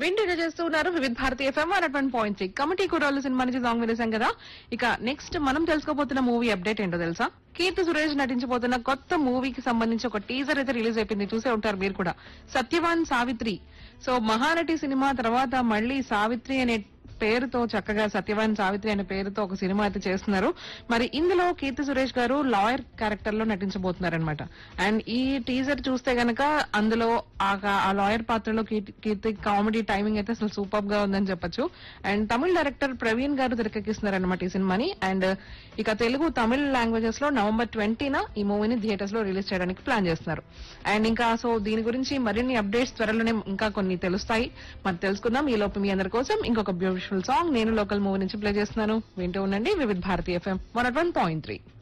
వింటూనే చేస్తూ ఉన్నారు Vividh Bharati FM one one point six committee Kurrallu cinema నుంచి సాంగ్ వినేసాం కదా ఇక నెక్స్ట్ మనం తెలుసుకోబోతున్న మూవీ అప్డేట్ ఏంటో తెలుసా కీర్తి సురేష్ నటించబోతున్న కొత్త మూవీకి సంబంధించి ఒక టీజర్ అయితే రిలీజ్ అయిపోయింది చూసే ఉంటారు మీరు కూడా సత్యవాన్ సావిత్రి సో మహానటి సినిమా తర్వాత మళ్ళీ సావిత్రి అనే పేరుతో చక్కగా సత్యవాన్ సావిత్రి అనే పేరుతో ఒక సినిమా అయితే చేస్తున్నారు మరి ఇందులో కీర్తి సురేష్ గారు లాయర్ క్యారెక్టర్ లో నటించబోతున్నారు అనమాట అండ్ ఈ టీజర్ చూస్తే గనక అందులో ఆ ఆ లాయర్ పాత్రలో కీర్తి- కీర్తి కామెడీ టైమింగ్ అయితే అసలు సూపర్ గా ఉందని చెప్పొచ్చు అండ్ తమిళ డైరెక్టర్ ప్రవీణ్ గారు తెరకెక్కిస్తున్నారు అనమాట ఈ సినిమాని అండ్ ఇక తెలుగు తమిళ లాంగ్వేజెస్ లో నవంబర్ ట్వంటీన ఈ మూవీని థియేటర్స్ లో రిలీజ్ చేయడానికి ప్లాన్ చేస్తున్నారు అండ్ ఇంకా సో దీని గురించి మరిన్ని అప్డేట్స్ త్వరలోనే ఇంకా కొన్ని తెలుస్తాయి మరి తెలుసుకుందాం ఈ లోపు మీ అందరి కోసం ఇంకొక బ్యూటిఫుల్ సాంగ్ నేను లోకల్ మూవీ నుంచి ప్లే చేస్తున్నాను వింటూ ఉండండి Vividh Bharati FM one one point three